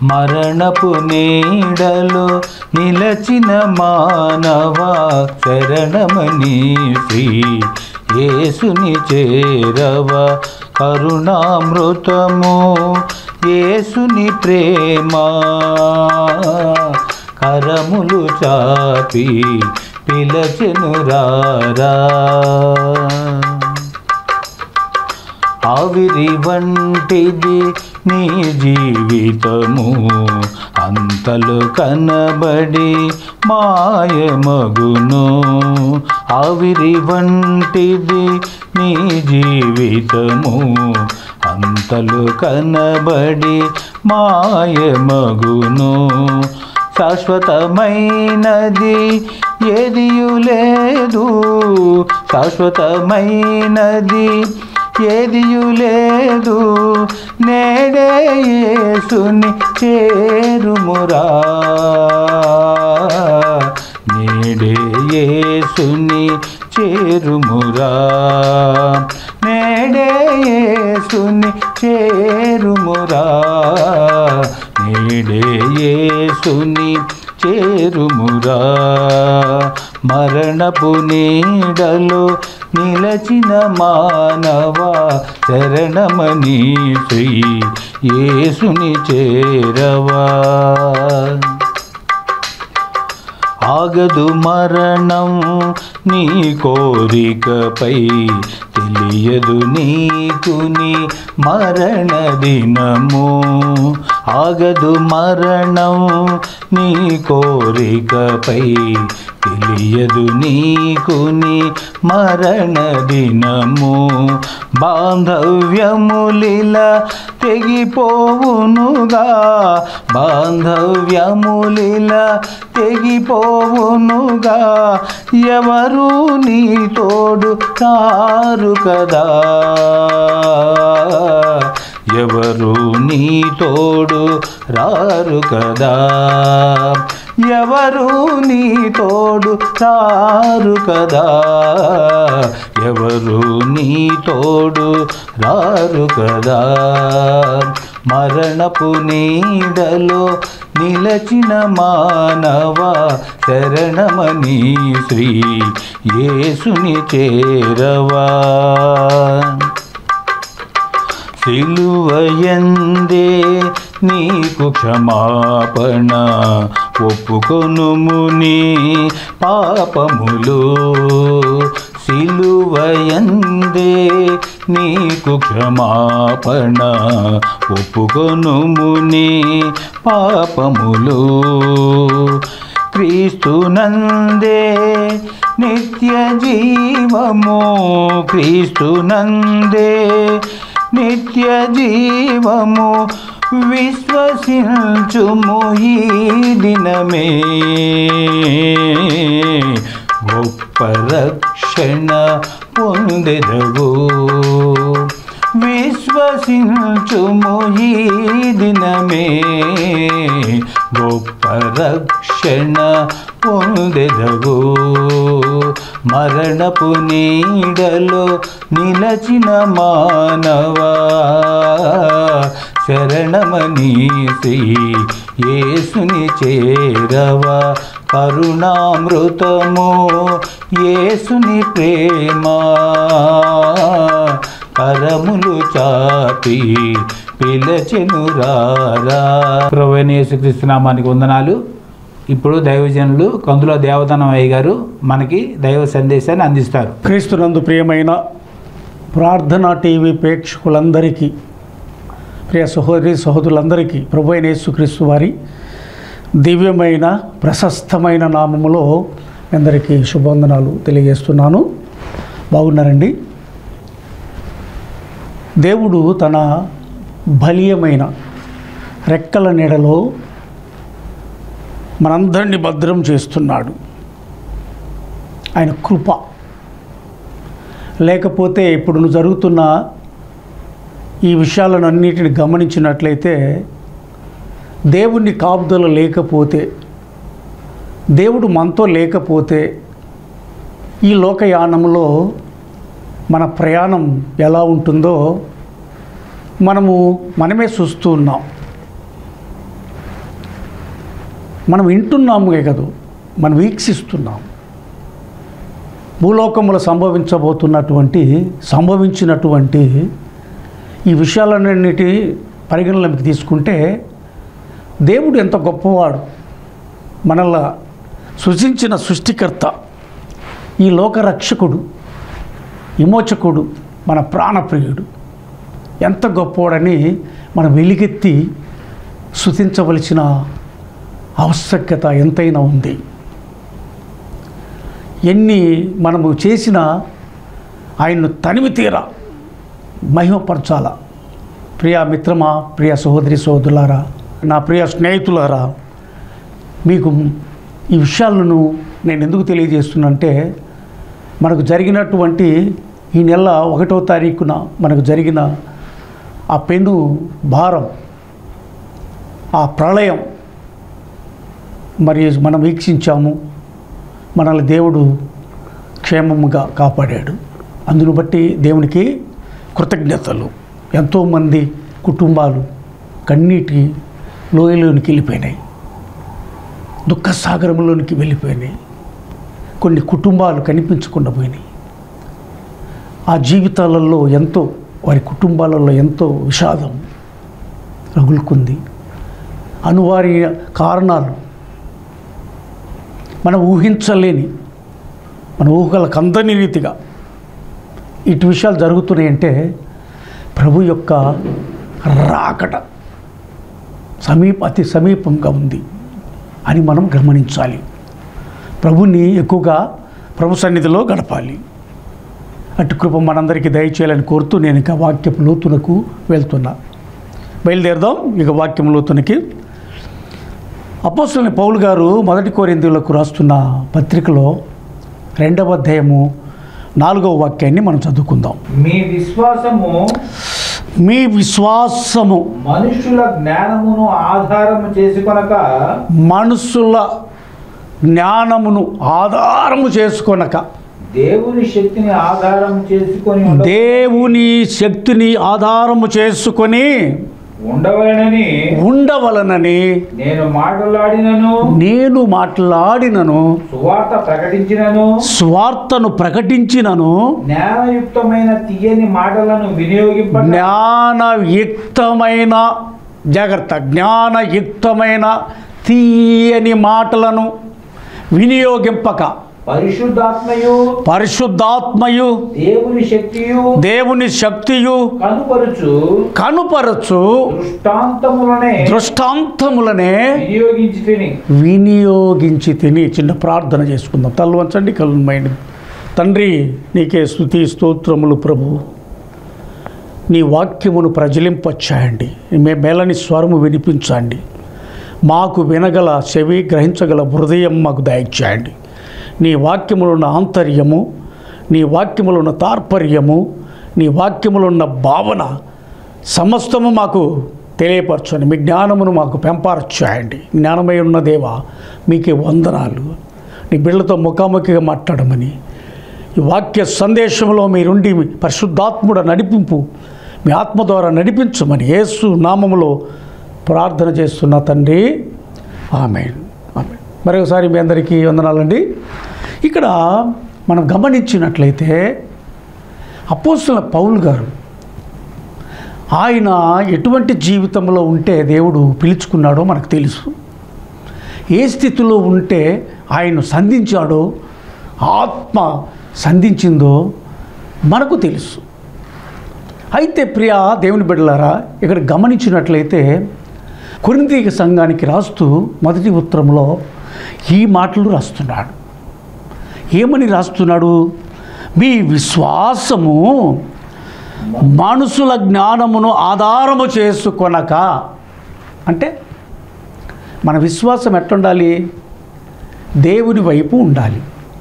మరణపు నీడలో నిలచిన మానవ శరణమని శ్రీ యేసుని చేరవ కరుణామృతము యేసుని ప్రేమ కరములు చాపి పిలచెను రారా ఆవిరి వంటిది నీ జీవితము అంతలు కనబడి మాయమగును ఆవిరి వంటిది నీ జీవితము అంతలు కనబడి మాయమగును శాశ్వతమైనది ఏదియు లేదు శాశ్వతమైనది ఏదియు లేదు నేడే యేసుని చేరుమురా నేడే యేసుని చేరుమురా నేడే యేసుని చేరుమురా నేడే యేసుని చేరుమురా మరణపు నీడలో నిలచిన మానవ శరణమని శ్రీ యేసుని చేరవా ఆగదు మరణం నీ కోరికపై తెలియదు నీకు నీ మరణ దినము ఆగదు మరణం నీ కోరికపై తెలియదు నీకు నీ మరణ దినము బాంధవ్యములిల తెగిపోవునుగా బాంధవ్యములిల తెగిపోవునుగా ఎవరు నీ తోడు కారు కదా ఎవరు నీ తోడు రారు కదా ఎవరు నీ తోడు రారు కదా ఎవరు నీ తోడు రారు కదా మరణపు నీడలో నిలచిన మానవ శరణమని శ్రీ యేసుని చేరవా సిలువయందే నీకు క్షమాపణ ఒప్పుకొనుము నీ పాపములు సిలువయందే నీకు క్షమాపణ ఒప్పుకొనుము నీ పాపములు క్రీస్తునందే నిత్య జీవము క్రీస్తునందే నిత్య జీవము విశ్వసించుము ఈ దినమే గొప్ప రక్షణ పొందెదవు విశ్వసించుము ఈ దినమే గొప్ప రక్షణ పొందెదవు మరణపు నీడలో నిలచిన మానవా శరణమని శ్రీ యేసుని చేరవా కరుణామృతము యేసుని ప్రేమ కరములు చాపి పిలచెను రారా ప్రవీణ యేసుక్రీస్తు నామానికి వందనాలు ఇప్పుడు దైవజనులు కందుల దేవతనం అయ్య గారు మనకి దైవ సందేశాన్ని అందిస్తారు క్రీస్తునందు ప్రియమైన ప్రార్థనా టీవీ ప్రేక్షకులందరికీ ప్రియ సహోదరి సహోదరులందరికీ ప్రభు అయిన యేసుక్రీస్తు వారి దివ్యమైన ప్రశస్తమైన నామములో మీ అందరికీ శుభవందనాలు తెలియజేస్తున్నాను బాగున్నారండి దేవుడు తన బలీయమైన రెక్కల నీడలో మనందరినీ భద్రం చేస్తున్నాడు ఆయన కృప లేకపోతే ఇప్పుడు జరుగుతున్న ఈ విషయాలను అన్నిటిని గమనించినట్లయితే దేవుని కాపుదల లేకపోతే దేవుడు మనతో లేకపోతే ఈ లోకయానంలో మన ప్రయాణం ఎలా ఉంటుందో మనము మనమే చూస్తూ ఉన్నాం మనం వింటున్నాము కదా మనం వీక్షిస్తున్నాం భూలోకములో సంభవించబోతున్నటువంటి సంభవించినటువంటి ఈ విషయాలన్నిటి పరిగణలోకి తీసుకుంటే దేవుడు ఎంత గొప్పవాడు మనల్ని సృజించిన సృష్టికర్త ఈ లోకరక్షకుడు విమోచకుడు మన ప్రాణప్రియుడు ఎంత గొప్పవాడని మనం వెలిగెత్తి శృతించవలసిన ఆవశ్యకత ఎంతైనా ఉంది ఎన్ని మనము చేసిన ఆయన్ను తనివి తీరా మహిమపరచాల ప్రియ మిత్రమా ప్రియ సహోదరి సహోదరులారా నా ప్రియ స్నేహితులారా మీకు ఈ విషయాలను నేను ఎందుకు తెలియజేస్తున్నంటే మనకు జరిగినటువంటి ఈ నెల ఒకటో తారీఖున మనకు జరిగిన ఆ పెను భారం ఆ ప్రళయం మరి మనం వీక్షించాము మనల్ని దేవుడు క్షేమముగా కాపాడాడు అందును బట్టి దేవునికి కృతజ్ఞతలు ఎంతోమంది కుటుంబాలు కన్నీటి లోయలోనికి వెళ్ళిపోయినాయి దుఃఖ సాగరంలోనికి వెళ్ళిపోయినాయి కొన్ని కుటుంబాలు కనిపించకుండా పోయినాయి ఆ జీవితాలలో ఎంతో వారి కుటుంబాలలో ఎంతో విషాదం రగులుకుంది అనివార్య కారణాలు మనం ఊహించలేని మన ఊహలకు అందని రీతిగా ఇటు విషయాలు జరుగుతున్నాయంటే ప్రభు యొక్క రాకట సమీప అతి సమీపంగా ఉంది అని మనం గమనించాలి ప్రభుని ఎక్కువగా ప్రభు సన్నిధిలో గడపాలి అటు కృప మనందరికీ దయచేయాలని కోరుతూ నేను ఇక వాక్యపు లోతునకు వెళ్తున్నా బయలుదేరదాం ఇక వాక్యం లోతునకి అపోస్తులని పౌలు గారు మొదటి కోరిందులకు రాస్తున్న పత్రికలో రెండవ అధ్యాయము నాలుగవ వాక్యాన్ని మనం చదువుకుందాం మీ విశ్వాసము మీ విశ్వాసము మనుషుల జ్ఞానమును ఆధారము చేసుకొనక మనుషుల జ్ఞానమును ఆధారము చేసుకొనక దేవుని శక్తిని ఆధారం చేసుకొని ఉండ- దేవుని శక్తిని ఆధారము చేసుకొని ఉండవలెనని ఉండవలనని నేను మాట్లాడినను నేను మాట్లాడినను సువార్త ప్రకటించినను స్వార్థను ప్రకటించినను జ్ఞానయుక్తమైన తీయని మాటలను వినియోగింప జ్ఞానయుక్తమైన జాగ్రత్త జ్ఞానయుక్తమైన తీయని మాటలను వినియోగింపక పరిశుద్ధాత్మయు పరిశుద్ధాత్మయు దేవుని శక్తియు దేవుని శక్తియు కనుపరుచు కనుపరచు దృష్టాంతములనే దృష్టాంతములనే వినియోగించి తిని వినియోగించి తిని చిన్న ప్రార్థన చేసుకుందాం తల్లు వంచండి కళ్ళు మైండ్ తండ్రి నీకే స్థుతి స్తోత్రములు ప్రభు నీ వాక్యమును ప్రజలింపచ్చాయండి మే మేలని స్వరము వినిపించండి మాకు వినగల చెవి గ్రహించగల హృదయం మాకు దయచేయండి నీ వాక్యములో ఉన్న ఆంతర్యము నీ వాక్యములో ఉన్న తాత్పర్యము నీ వాక్యములో ఉన్న భావన సమస్తము మాకు తెలియపరచండి మీ జ్ఞానమును మాకు పెంపరచేయండి జ్ఞానమై ఉన్న దేవా మీకే వందనాలు నీ బిళ్ళతో ముఖాముఖిగా మాట్లాడమని ఈ వాక్య సందేశంలో మీరుండి మీ పరిశుద్ధాత్ముడ నడిపింపు మీ ఆత్మ ద్వారా నడిపించమని యేసు నామములో ప్రార్థన చేస్తున్న తండ్రి ఆమె ఆమె మరొకసారి మీ అందరికీ వందనాలండి ఇక్కడ మనం గమనించినట్లయితే అపోస్తుల పౌల్ గారు ఆయన ఎటువంటి జీవితంలో ఉంటే దేవుడు పిలుచుకున్నాడో మనకు తెలుసు ఏ స్థితిలో ఉంటే ఆయన సంధించాడో ఆత్మ సంధించిందో మనకు తెలుసు అయితే ప్రియ దేవుని బిడ్డలారా ఇక్కడ గమనించినట్లయితే కొరింతీక సంఘానికి రాస్తూ మొదటి ఉత్తరంలో ఈ మాటలు రాస్తున్నాడు ఏమని రాస్తున్నాడు మీ విశ్వాసము మనుషుల జ్ఞానమును ఆధారము చేసుకొనక అంటే మన విశ్వాసం ఎట్లుండాలి దేవుని వైపు ఉండాలి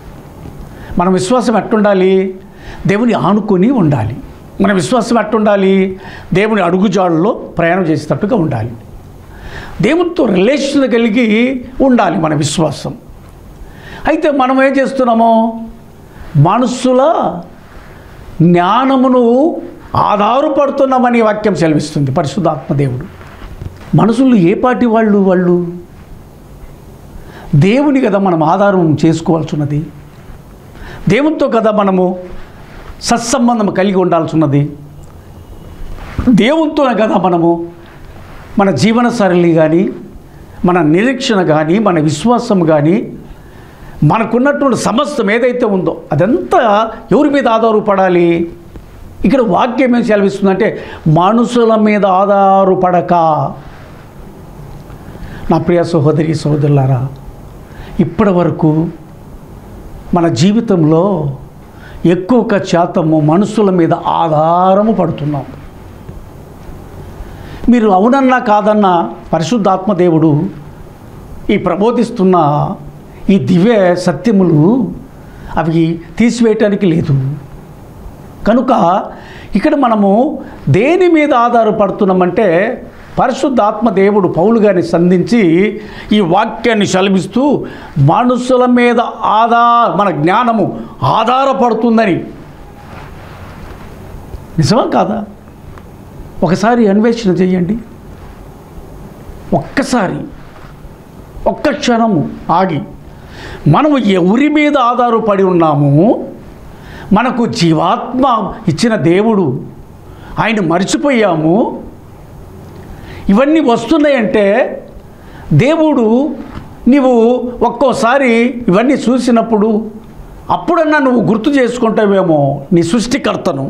మన విశ్వాసం ఎట్లుండాలి దేవుని ఆనుకొని ఉండాలి మన విశ్వాసం ఎట్లుండాలి దేవుని అడుగుజాడులో ప్రయాణం చేసేటట్టుగా ఉండాలి దేవునితో రిలేషన్ కలిగి ఉండాలి మన విశ్వాసం అయితే మనం ఏం చేస్తున్నాము మనుషుల జ్ఞానమును ఆధారపడుతున్నామని వాక్యం సెలవిస్తుంది పరిశుద్ధాత్మ దేవుడు మనుషులు ఏ పాటి వాళ్ళు వాళ్ళు దేవుని కదా మనం ఆధారం చేసుకోవాల్సినది దేవునితో కదా మనము సత్సంబంధం కలిగి ఉండాల్సిన్నది దేవునితోనే కదా మనము మన జీవన సరళి కానీ మన నిరీక్షణ కానీ మన విశ్వాసం కానీ మనకున్నటువంటి సమస్తం ఏదైతే ఉందో అదంతా ఎవరి మీద ఆధారపడాలి ఇక్కడ వాక్యం ఏం సెలవిస్తుందంటే మనుషుల మీద ఆధారపడక నా ప్రియ సహోదరి సహోదరులారా ఇప్పటి వరకు మన జీవితంలో ఎక్కువ శాతము మనుషుల మీద ఆధారము పడుతున్నాం మీరు అవునన్నా కాదన్నా పరిశుద్ధాత్మ దేవుడు ఈ ప్రబోధిస్తున్న ఈ దివ్య సత్యములు అవి తీసివేయటానికి లేదు కనుక ఇక్కడ మనము దేని మీద ఆధారపడుతున్నామంటే పరిశుద్ధాత్మ దేవుడు పౌలు గారిని సంధించి ఈ వాక్యాన్ని శలభిస్తూ మనుషుల మీద ఆధార మన జ్ఞానము ఆధారపడుతుందని నిజమా కాదా ఒకసారి అన్వేషణ చేయండి ఒక్కసారి ఒక్క క్షణము ఆగి మనము ఎవరి మీద ఆధారపడి ఉన్నాము మనకు జీవాత్మ ఇచ్చిన దేవుడు ఆయన మర్చిపోయాము ఇవన్నీ వస్తున్నాయంటే దేవుడు నీవు ఒక్కోసారి ఇవన్నీ చూసినప్పుడు అప్పుడన్నా నువ్వు గుర్తు చేసుకుంటావేమో నీ సృష్టికర్తను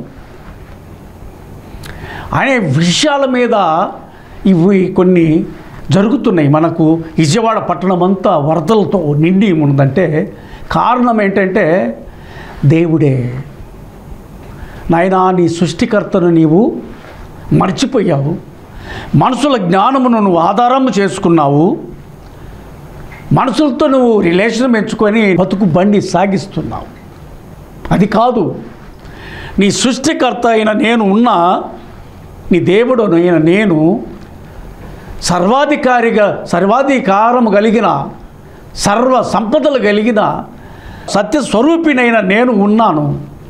అనే విషయాల మీద ఇవి కొన్ని జరుగుతున్నాయి మనకు విజయవాడ పట్టణం అంతా వరదలతో నిండి ఉందంటే కారణం ఏంటంటే దేవుడే నాయనా నీ సృష్టికర్తను నీవు మర్చిపోయావు మనుషుల జ్ఞానమును నువ్వు ఆధారం చేసుకున్నావు మనుషులతో నువ్వు రిలేషన్ పెంచుకొని బతుకు బండి సాగిస్తున్నావు అది కాదు నీ సృష్టికర్త అయిన నేను ఉన్నా నీ దేవుడు అయిన నేను సర్వాధికారిగా సర్వాధికారము కలిగిన సర్వ సంపదలు కలిగిన సత్యస్వరూపినైన నేను ఉన్నాను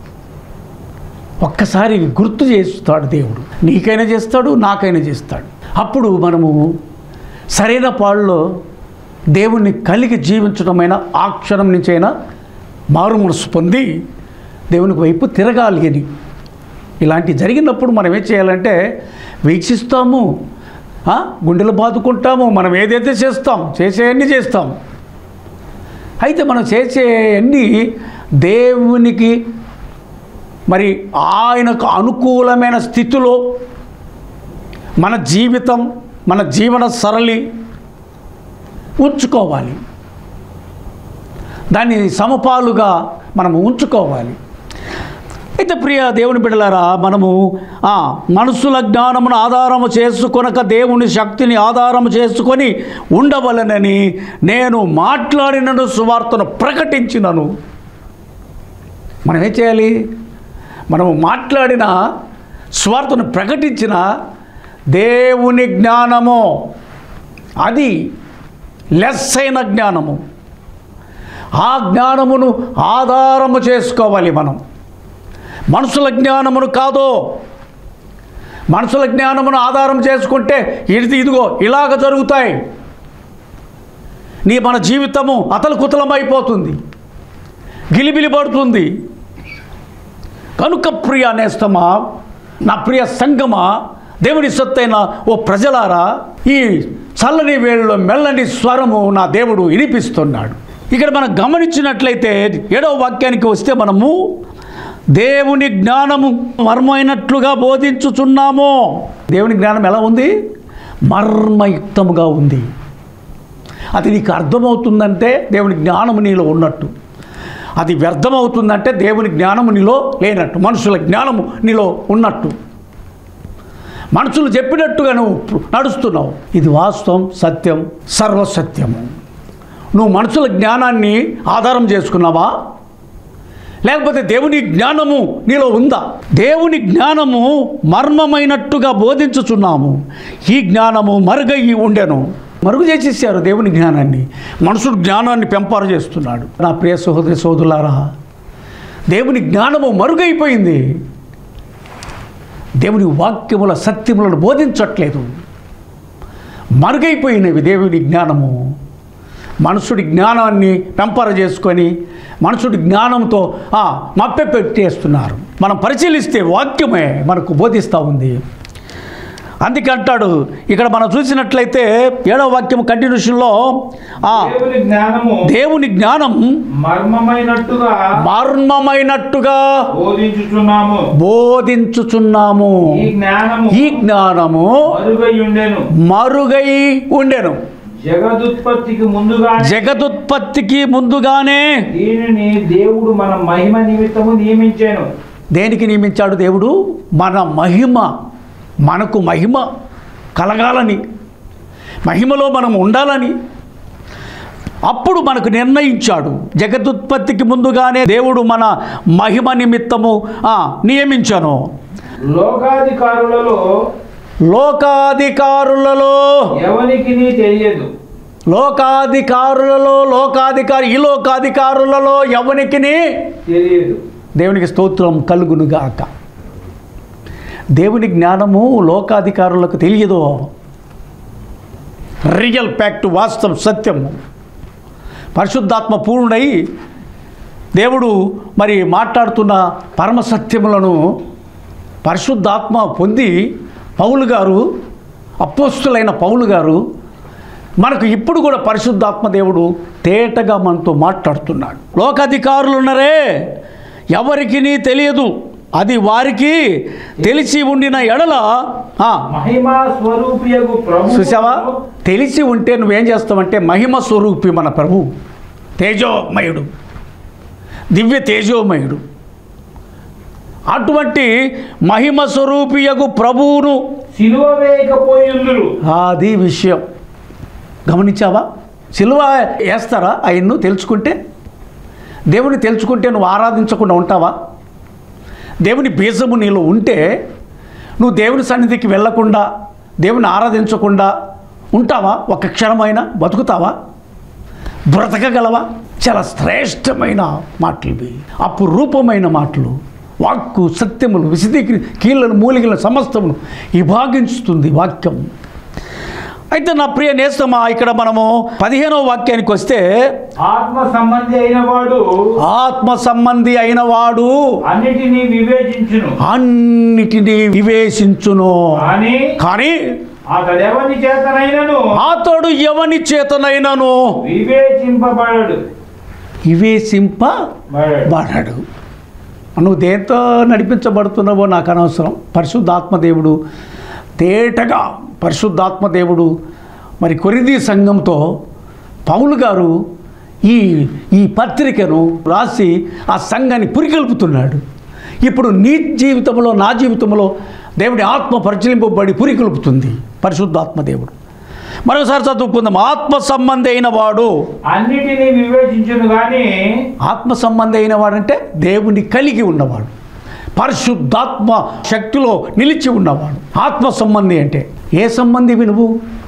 ఒక్కసారి గుర్తు చేస్తాడు దేవుడు నీకైనా చేస్తాడు నాకైనా చేస్తాడు అప్పుడు మనము సరైన పాళ్ళలో దేవుణ్ణి కలిగి జీవించడమైన ఆ క్షణం నుంచైనా మారు మనసు పొంది దేవునికి వైపు తిరగాలి అని ఇలాంటి జరిగినప్పుడు మనం ఏం చేయాలంటే వీక్షిస్తాము ఆ, గుండెలు బాదుకుంటాము మనం ఏదైతే చేస్తాం చేసేవన్నీ చేస్తాం అయితే మనం చేసే అన్నీ దేవునికి మరి ఆయనకు అనుకూలమైన స్థితిలో మన జీవితం మన జీవన సరళి ఉంచుకోవాలి దాన్ని సమపాలుగా మనం ఉంచుకోవాలి అయితే ప్రియ దేవుని బిడ్డలారా మనము ఆ, మనసుల జ్ఞానమును ఆధారము చేసుకొనక దేవుని శక్తిని ఆధారము చేసుకొని ఉండవలనని నేను మాట్లాడినను సువార్తను ప్రకటించినను మనం ఏం చేయాలి మనము మాట్లాడిన స్వార్థను ప్రకటించిన దేవుని జ్ఞానము అది లెస్ అయిన జ్ఞానము ఆ జ్ఞానమును ఆధారము చేసుకోవాలి మనం మనుషుల జ్ఞానమును కాదో మనుషుల జ్ఞానమును ఆధారం చేసుకుంటే ఇది ఇదిగో ఇలాగ జరుగుతాయి నీ మన జీవితము అతలకుతలమైపోతుంది గిలిబిలి పడుతుంది కనుక ప్రియ నేస్తమా నా ప్రియ సంగమా దేవుని సొత్తైన ఓ ప్రజలారా ఈ చల్లని వేళలో మెల్లని స్వరము నా దేవుడు వినిపిస్తున్నాడు ఇక్కడ మనం గమనించినట్లయితే ఏడవ వాక్యానికి వస్తే మనము దేవుని జ్ఞానము మర్మైనట్లుగా బోధించుచున్నాము దేవుని జ్ఞానం ఎలా ఉంది మర్మయుక్తముగా ఉంది అది నీకు అర్థమవుతుందంటే దేవుని జ్ఞానము నీలో ఉన్నట్టు అది వ్యర్థమవుతుందంటే దేవుని జ్ఞానము నీలో లేనట్టు మనుషుల జ్ఞానము నీలో ఉన్నట్టు మనుషులు చెప్పినట్టుగా నువ్వు నడుస్తున్నావు ఇది వాస్తవం సత్యం సర్వసత్యము నువ్వు మనుషుల జ్ఞానాన్ని ఆధారం చేసుకున్నావా లేకపోతే దేవుని జ్ఞానము నీలో ఉందా దేవుని జ్ఞానము మర్మమైనట్టుగా బోధించుచున్నాము ఈ జ్ఞానము మరుగయ్యి ఉండెను మరుగు చేసేసారు దేవుని జ్ఞానాన్ని మనుషుడు జ్ఞానాన్ని పెంపారు చేస్తున్నాడు నా ప్రియ సహోదరి సోదరులారా దేవుని జ్ఞానము మరుగైపోయింది దేవుని వాక్యముల సత్యములను బోధించట్లేదు మరుగైపోయినవి దేవుని జ్ఞానము మనుషుడి జ్ఞానాన్ని పెంపర చేసుకొని మనుషుడి జ్ఞానంతో ఆ, మప్పె పెట్టేస్తున్నారు మనం పరిశీలిస్తే వాక్యమే మనకు బోధిస్తూ ఉంది అందుకే అంటాడు ఇక్కడ మనం చూసినట్లయితే ఏడవ వాక్యం కంటిన్యూషన్లో ఆ, దేవుని జ్ఞానము దేవుని జ్ఞానం మర్మమైనట్టుగా మర్మమైనట్టుగా బోధించుచున్నాము బోధించుచున్నాము ఈ జ్ఞానము ఈ జ్ఞానము మరుగై ఉండెను మరుగై ఉండెను జగదుత్పత్తికి ముందుగా జగదుత్పత్తికి ముందుగానే దీనిని దేవుడు మన మహిమ నిమిత్తము నియమించాను దేనికి నియమించాడు దేవుడు మన మహిమ మనకు మహిమ కలగాలని మహిమలో మనం ఉండాలని అప్పుడు మనకు నిర్ణయించాడు జగదుత్పత్తికి ముందుగానే దేవుడు మన మహిమ నిమిత్తము ఆ, నియమించాను లోకాధికారులలో లోకాధికారులలో ఎవరికి తెలియదు లోకాధికారులలో లోకాధికారి ఈ లోకాధికారులలో ఎవనికిని తెలియదు దేవునికి స్తోత్రం కలుగునుగాక దేవుని జ్ఞానము లోకాధికారులకు తెలియదు రియల్ ఫ్యాక్ట్ వాస్తవం సత్యము పరిశుద్ధాత్మ పూర్ణుడై దేవుడు మరి మాట్లాడుతున్న పరమ సత్యములను పరిశుద్ధాత్మ పొంది పౌలు గారు అపోస్తులైన పౌలు గారు మనకు ఇప్పుడు కూడా పరిశుద్ధాత్మ దేవుడు తేటగా మనతో మాట్లాడుతున్నాడు లోకాధికారులు ఉన్నారే ఎవరికి తెలియదు అది వారికి తెలిసి ఉండిన ఎడల ఆ, మహిమా స్వరూపియగు ప్రభు చూసావా తెలిసి ఉంటే నువ్వేం చేస్తావంటే మహిమ స్వరూపి మన ప్రభు తేజోమయుడు దివ్య తేజోమయుడు అటువంటి మహిమ స్వరూపియగు ప్రభువును సిలువ వేయకపోయిందురు అది విషయం గమనించావా సిలువ వేస్తారా ఆయన్ను తెలుసుకుంటే దేవుని తెలుసుకుంటే నువ్వు ఆరాధించకుండా ఉంటావా దేవుని బీజము నీలో ఉంటే నువ్వు దేవుని సన్నిధికి వెళ్ళకుండా దేవుని ఆరాధించకుండా ఉంటావా ఒక క్షణమైనా బతుకుతావా బ్రతకగలవా చాలా శ్రేష్టమైన మాటలు ఇవి అపురూపమైన మాటలు వాక్కు సత్యములు విశదీకరి కీళ్ళను మూలికల సమస్తమును విభాగించుతుంది వాక్యం అయితే నా ప్రియ నేస్తమా ఇక్కడ మనము పదిహేనవ వాక్యానికి వస్తే ఆత్మ సంబంధి అయిన వాడు ఆత్మ సంబంధి అయిన వాడు అన్నిటినీ వివేచించును అన్నిటినీ వివేచించును కానీ కానీ అతడెవని చేతనైనను అతడు ఎవని చేతనైనను వివేచింపబడడు వివేచింపబడడు బడడు. నువ్వు దేంతో నడిపించబడుతున్నావో నాకు అనవసరం పరిశుద్ధాత్మదేవుడు తేటగా పరిశుద్ధాత్మదేవుడు మరి కొరిది సంఘంతో పౌలు గారు ఈ ఈ పత్రికను రాసి ఆ సంఘాన్ని పురికొల్పుతున్నాడు ఇప్పుడు నీ జీవితంలో నా జీవితంలో దేవుడి ఆత్మ పరిశీలింపబడి పురికొల్పుతుంది పరిశుద్ధాత్మదేవుడు మరోసారి చదువుకుందాం ఆత్మ సంబంధి అయిన వాడు అన్నిటినీ వివేచించును గాని ఆత్మ సంబంధి అయిన వాడంటే దేవుని కలిగి ఉన్నవాడు పరిశుద్ధాత్మ శక్తిలో నిలిచి ఉన్నవాడు ఆత్మ సంబంధి అంటే ఏ సంబంధివి నువ్వు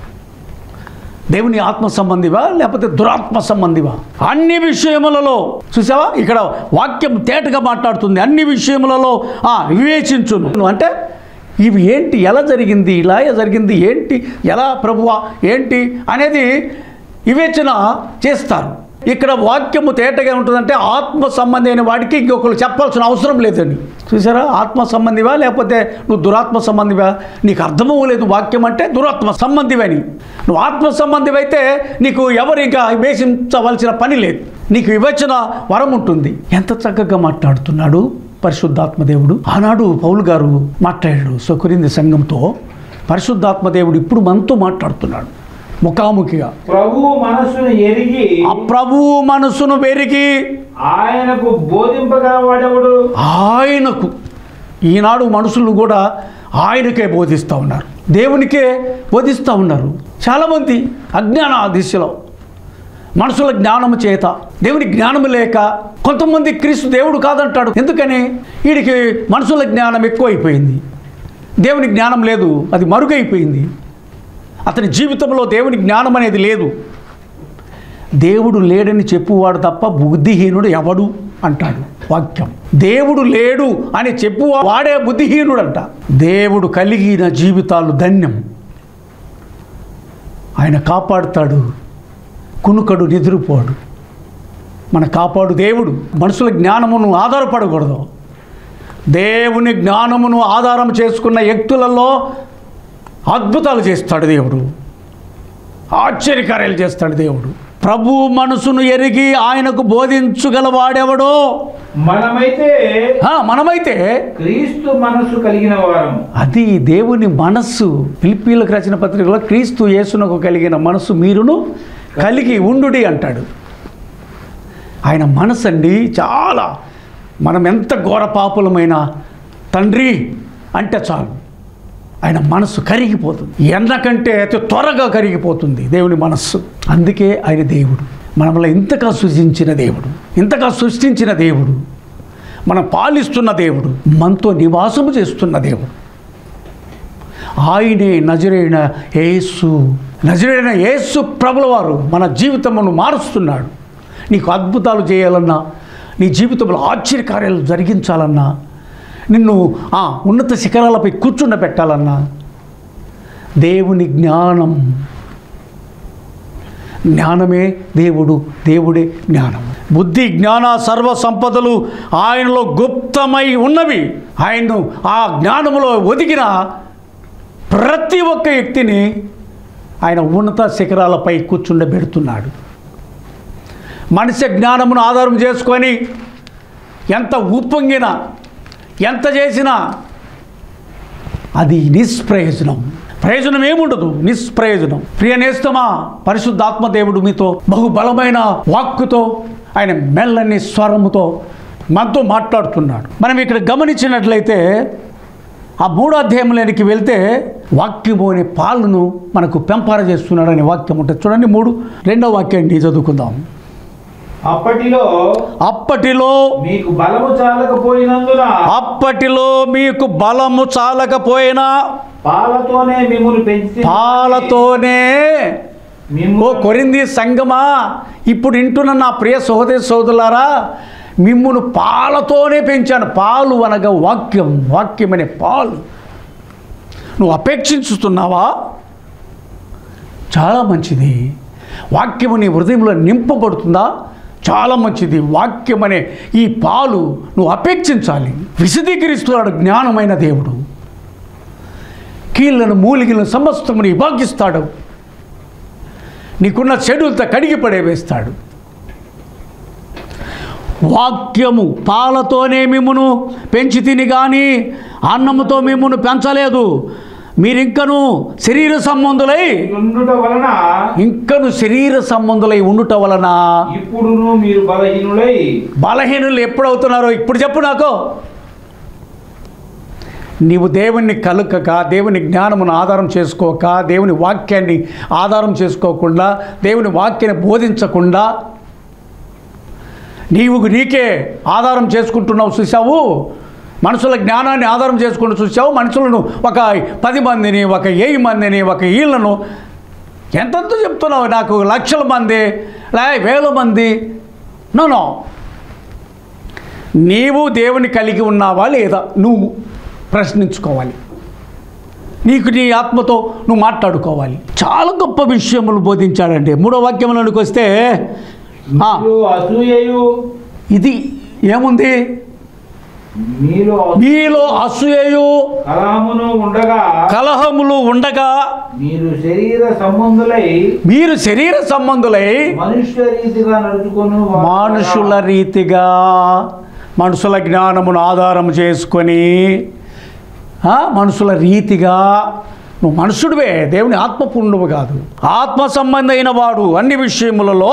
దేవుని ఆత్మ సంబంధివా లేకపోతే దురాత్మ సంబంధివా అన్ని విషయములలో చూసావా ఇక్కడ వాక్యం తేటగా మాట్లాడుతుంది అన్ని విషయములలో ఆ, వివేచించును అంటే ఇవి ఏంటి ఎలా జరిగింది ఇలా జరిగింది ఏంటి ఎలా ప్రభువా ఏంటి అనేది వివేచన చేస్తారు ఇక్కడ వాక్యము తేటగా ఉంటుందంటే ఆత్మ సంబంధి అయిన వాడికి ఇంకొకరు చెప్పాల్సిన అవసరం లేదండి చూసారా ఆత్మ సంబంధివా లేకపోతే నువ్వు దురాత్మ సంబంధివా నీకు అర్థమూ లేదు వాక్యం అంటే దురాత్మ సంబంధివని నువ్వు ఆత్మ సంబంధివైతే నీకు ఎవరు ఇంకా వేసించవలసిన పని లేదు నీకు వివేచన వరం ఉంటుంది ఎంత చక్కగా మాట్లాడుతున్నాడు పరిశుద్ధాత్మదేవుడు ఆనాడు పౌలు గారు మాట్లాడాడు సొకురింది సంఘంతో పరిశుద్ధాత్మదేవుడు ఇప్పుడు మనతో మాట్లాడుతున్నాడు ముఖాముఖిగా ప్రభువు మనస్సును ఎరిగి ఆ ప్రభువు మనసును వెరిగి ఆయనకు బోధింపగలవాడెవడు ఆయనకు ఈనాడు మనుషులు కూడా ఆయనకే బోధిస్తూ ఉన్నారు దేవునికే బోధిస్తూ ఉన్నారు చాలామంది అజ్ఞాన దిశలో మనుషుల జ్ఞానము చేత దేవుని జ్ఞానము లేక కొంతమంది క్రీస్తు దేవుడు కాదంటాడు ఎందుకని వీడికి మనుషుల జ్ఞానం ఎక్కువైపోయింది దేవుని జ్ఞానం లేదు అది మరుగైపోయింది అతని జీవితంలో దేవుని జ్ఞానం అనేది లేదు దేవుడు లేడని చెప్పువాడు తప్ప బుద్ధిహీనుడు ఎవడు అంటాడు వాక్యం దేవుడు లేడు అని చెప్పు వాడే బుద్ధిహీనుడు అంట దేవుడు కలిగిన జీవితాలు ధన్యం ఆయన కాపాడుతాడు కునుకడు నిద్రపోడు మన కాపాడు దేవుడు మనుషుల జ్ఞానమును ఆధారపడకూడదు దేవుని జ్ఞానమును ఆధారం చేసుకున్న వ్యక్తులలో అద్భుతాలు చేస్తాడు దేవుడు ఆశ్చర్యకార్యాలు చేస్తాడు దేవుడు ప్రభు మనసును ఎరిగి ఆయనకు బోధించగలవాడెవడో మనమైతే ఆ, మనమైతే క్రీస్తు మనసు కలిగిన వారము అది దేవుని మనస్సు ఫిలిపీలకు రచన పత్రికలో క్రీస్తు యేసునకు కలిగిన మనస్సు మీరును కలిగి ఉండుడి అంటాడు ఆయన మనసు అండి చాలా మనం ఎంత ఘోర పాపులమైన తండ్రి అంటే చాలు ఆయన మనస్సు కరిగిపోతుంది ఎండకంటే అతి త్వరగా కరిగిపోతుంది దేవుని మనస్సు అందుకే ఆయన దేవుడు మనల్ని ఇంతగా సృజించిన దేవుడు ఇంతగా సృష్టించిన దేవుడు మనం పాలిస్తున్న దేవుడు మనతో నివాసము చేస్తున్న దేవుడు ఆయనే నజరైన యేసు నజరైన యేసు ప్రభుల వారు మన జీవితమును మారుస్తున్నాడు నీకు అద్భుతాలు చేయాలన్నా నీ జీవితంలో ఆశ్చర్యకార్యాలు జరిగించాలన్నా నిన్ను ఆ ఉన్నత శిఖరాలపై కూర్చుండబెట్టాలన్నా దేవుని జ్ఞానం జ్ఞానమే దేవుడు దేవుడే జ్ఞానం బుద్ధి జ్ఞాన సర్వ సంపదలు ఆయనలో గుప్తమై ఉన్నవి ఆయన్ను ఆ జ్ఞానములో ఒదిగిన ప్రతి ఒక్క వ్యక్తిని ఆయన ఉన్నత శిఖరాలపై కూర్చుండబెడుతున్నాడు మనిషి జ్ఞానమును ఆధారం చేసుకొని ఎంత ఉప్పొంగినా ఎంత చేసినా అది నిష్ప్రయోజనం ప్రయోజనం ఏముండదు నిష్ప్రయోజనం ప్రియ నేస్తమా పరిశుద్ధాత్మ దేవుడు మీతో బహుబలమైన వాక్కుతో ఆయన మెల్లని స్వరముతో మనతో మాట్లాడుతున్నాడు మనం ఇక్కడ గమనించినట్లయితే ఆ మూడో అధ్యాయంలోనికి వెళ్తే వాక్యము అనే పాలను మనకు పెంపార చేస్తున్నాడు అనే వాక్యం ఉంటుంది చూడండి మూడు రెండో వాక్యాన్ని చదువుకుందాం అప్పటిలో అప్పటిలో మీకు బలము చాలకపోయినందున అప్పటిలో మీకు బలము చాలకపోయినా పాలతోనే మిమ్మల్ని పెంచి పాలతోనే ఓ మిమ్ము కొరింది సంగమా ఇప్పుడు వింటున్న నా ప్రియ సహోదరి సోదరులారా మిమ్మును పాలతోనే పెంచాను పాలు అనగా వాక్యం వాక్యం అనే పాలు నువ్వు అపేక్షించుతున్నావా చాలా మంచిది వాక్యము నీ హృదయంలో నింపబడుతుందా చాలా మంచిది వాక్యం అనే ఈ పాలు నువ్వు అపేక్షించాలి విశదీకరిస్తున్నాడు జ్ఞానమైన దేవుడు కీళ్ళను మూలికలను సమస్తముని విభాగిస్తాడు నీకున్న చెడులతో కడిగి పడేవేస్తాడు వాక్యము పాలతోనే మిమ్మును పెంచి తిని కానీ అన్నముతో మిమ్మును పెంచలేదు మీరింకను శరీర సంబంధులై ఉండుట వలన ఇంకను శరీర సంబంధులై ఉండుట వలన ఇప్పుడును మీరు బలహీనులై బలహీనులు ఎప్పుడవుతున్నారో ఇప్పుడు చెప్పు నాకు నీవు దేవుణ్ణి కలుకక దేవుని జ్ఞానమును ఆధారం చేసుకోక దేవుని వాక్యాన్ని ఆధారం చేసుకోకుండా దేవుని వాక్యాన్ని బోధించకుండా నీవు నీకే ఆధారం చేసుకుంటున్నావు చూసావు మనుషుల జ్ఞానాన్ని ఆధారం చేసుకుంటూ చూసావు మనుషులను ఒక పది మందిని ఒక ఏయి మందిని ఒక ఈళ్ళను ఎంతెంత చెప్తున్నావు నాకు లక్షల మంది లే వేల మంది నో నో నీవు దేవుని కలిగి ఉన్నావా లేదా నువ్వు ప్రశ్నించుకోవాలి నీకు నీ ఆత్మతో నువ్వు మాట్లాడుకోవాలి చాలా గొప్ప విషయములు బోధించాడండి మూడో వాక్యంలోనికి వస్తే ఆ, మీరు అసూయయు ఇది ఏముంది మీలో మీలో అసూయయు కలహమును ఉండగా కలహములు ఉండగా మీరు శరీర సంబంధులై మీరు శరీర సంబంధులై మనుష్య రీతిగా నడుచుకొని మనుషుల రీతిగా మనుషుల జ్ఞానమును ఆధారం చేసుకొని ఆ, మనుషుల రీతిగా నువ్వు మనుషుడివే దేవుని ఆత్మపూర్ణువు కాదు ఆత్మ సంబంధమైన వాడు అన్ని విషయములలో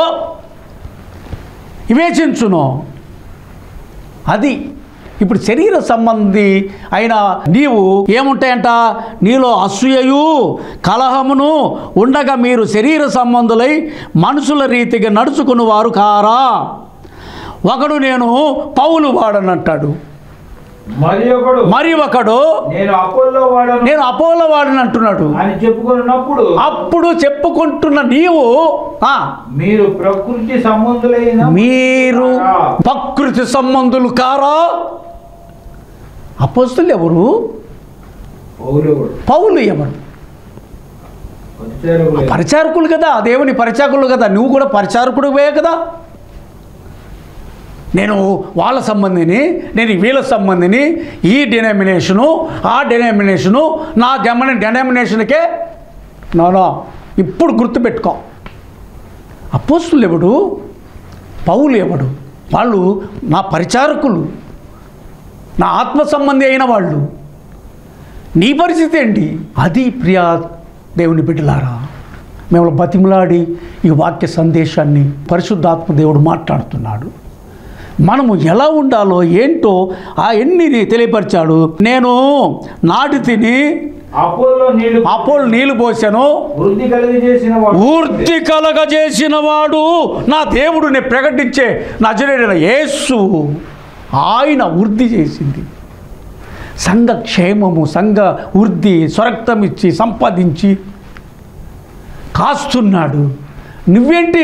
వివేచించును అది ఇప్పుడు శరీర సంబంధి అయిన నీవు ఏముంటాయంట నీలో అసూయయు కలహమును ఉండగా మీరు శరీర సంబంధులై మనుషుల రీతిగా నడుచుకుని వారు కారా ఒకడు నేను పౌలు వాడనంటాడు మరి ఒకడు మరి ఒకడు నేను అపోల్లో వాడను నేను అపోలో వాడని అంటున్నాడు అని చెప్పుకున్నప్పుడు అప్పుడు చెప్పుకుంటున్న నీవు ఆ, మీరు ప్రకృతి సంబంధులైన మీరు ప్రకృతి సంబంధులు కారా అపోస్తులు ఎవరు పౌలు పౌలు ఎవరు పరిచారకులే. పరిచారకులు కదా దేవుని పరిచారకులు కదా నువ్వు కూడా పరిచారకుడివే కదా నేను వాళ్ళ సంబంధిని నేను వీళ్ళ సంబంధిని ఈ డినామినేషను ఆ డినామినేషను నా గమన డినామినేషన్కే నోనో ఇప్పుడు గుర్తుపెట్టుకో అపోస్తులు ఎవడు పౌలు ఎవడు వాళ్ళు నా పరిచారకులు నా ఆత్మ సంబంధి అయిన వాళ్ళు నీ పరిస్థితి ఏంటి అది ప్రియా దేవుని బిడ్డలారా మేము బతిమలాడి ఈ వాక్య సందేశాన్ని పరిశుద్ధాత్మ దేవుడు మాట్లాడుతున్నాడు మనము ఎలా ఉండాలో ఏంటో ఆ ఎన్ని తెలియపరిచాడు నేను నాటి తిని అపోల్లో నీళ్లు అపోలు నీళ్లు పోసాను వృద్ధి కలిగి చేసిన వాడు వృద్ధి కలగజేసిన వాడు నా దేవుడిని ప్రకటించే నజరేడైన యేసు ఆయన వృద్ధి చేసింది సంఘ క్షేమము సంఘ వృద్ధి స్వరక్తం ఇచ్చి సంపాదించి కాస్తున్నాడు నువ్వేంటి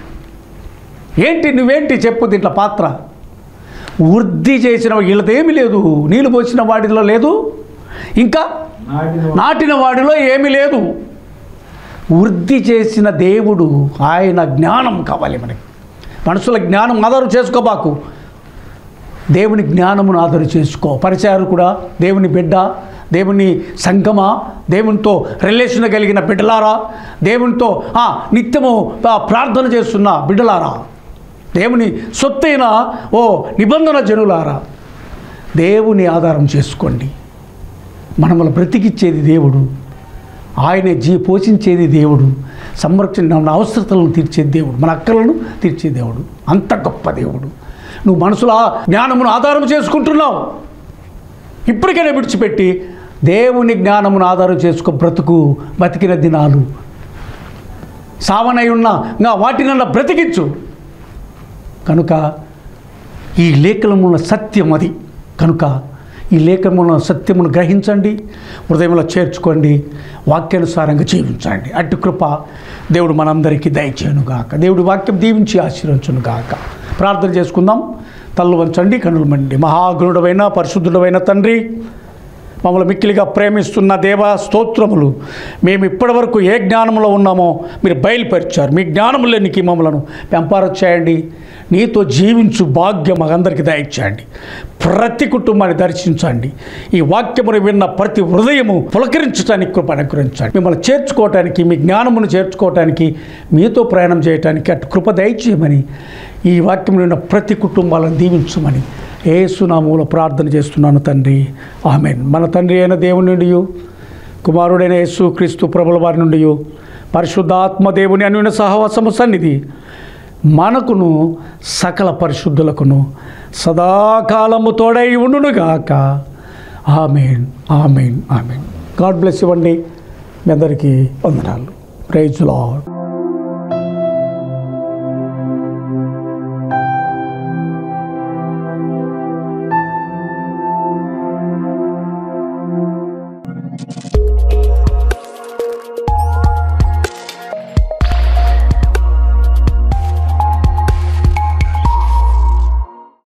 ఏంటి నువ్వేంటి చెప్పు దీంట్లో పాత్ర వృద్ధి చేసిన వీళ్ళదేమీ లేదు నీళ్ళు పోసిన వాటిలో లేదు ఇంకా నాటిన నాటిన వాడిలో ఏమీ లేదు వృద్ధి చేసిన దేవుడు ఆయన జ్ఞానం కావాలి మనకి మనుషుల జ్ఞానం ఆధారు చేసుకోబాకు దేవుని జ్ఞానమును ఆధారు చేసుకో పరిచారు కూడా దేవుని బిడ్డ దేవుని సంగమా దేవునితో రిలేషన్ కలిగిన బిడ్డలారా దేవునితో ఆ, నిత్యము ఆ, ప్రార్థన చేస్తున్న బిడ్డలారా దేవుని సొత్తైన ఓ నిబంధన జనులారా దేవుని ఆధారం చేసుకోండి మనమల బ్రతికిచ్చేది దేవుడు ఆయనే జీ పోషించేది దేవుడు సంరక్షణ మన అవసరతలను తీర్చేది దేవుడు మన అక్కలను తీర్చే దేవుడు అంత గొప్ప దేవుడు నువ్వు మనసులో ఆ జ్ఞానమును ఆధారం చేసుకుంటున్నావు ఇప్పటికైనా విడిచిపెట్టి దేవుని జ్ఞానమును ఆధారం చేసుకో బ్రతుకు బతికిన దినాలు సావనై ఉన్న ఇంకా వాటినల్లా బ్రతికించు కనుక ఈ లేఖనమున్న సత్యం అది కనుక ఈ లేఖనమున్న సత్యమును గ్రహించండి హృదయంలో చేర్చుకోండి వాక్యానుసారంగా జీవించండి అటు కృప దేవుడు మనందరికీ దయచేయనుగాక దేవుడి వాక్యం దీవించి ఆశీర్వచునుగాక ప్రార్థన చేసుకుందాం తల్లు వంచండి కనులు మండి మహాగుణుడమైన పరిశుద్ధుడమైన తండ్రి మమ్మల్ని మిక్కిలిగా ప్రేమిస్తున్న దేవ స్తోత్రములు మేము ఇప్పటివరకు ఏ జ్ఞానంలో ఉన్నామో మీరు బయలుపరిచారు మీ జ్ఞానములోనికి మమ్మలను పెంపార చేయండి నీతో జీవించు భాగ్యం మాకందరికీ దయచేయండి ప్రతి కుటుంబాన్ని దర్శించండి ఈ వాక్యమును విన్న ప్రతి హృదయము పులకరించడానికి కృప అనుగ్రహించండి మిమ్మల్ని చేర్చుకోవటానికి మీ జ్ఞానమును చేర్చుకోవటానికి మీతో ప్రయాణం చేయటానికి అటు కృప దయచేయమని ఈ వాక్యం విన్న ప్రతి కుటుంబాలను దీవించమని ఏసునామూల ప్రార్థన చేస్తున్నాను తండ్రి ఆమెన్ మన తండ్రి అయిన దేవుని నుండి కుమారుడైన యేసు క్రీస్తు ప్రభుల వారి నుండి పరిశుద్ధాత్మ దేవుని అనువిన సహవాసము సన్నిధి మనకును సకల పరిశుద్ధులకును సదాకాలము తోడై ఉండునుగాక amen amen amen God bless ఇవ్వండి మీ అందరికీ వందనాలు ప్రైజ్ లాడ్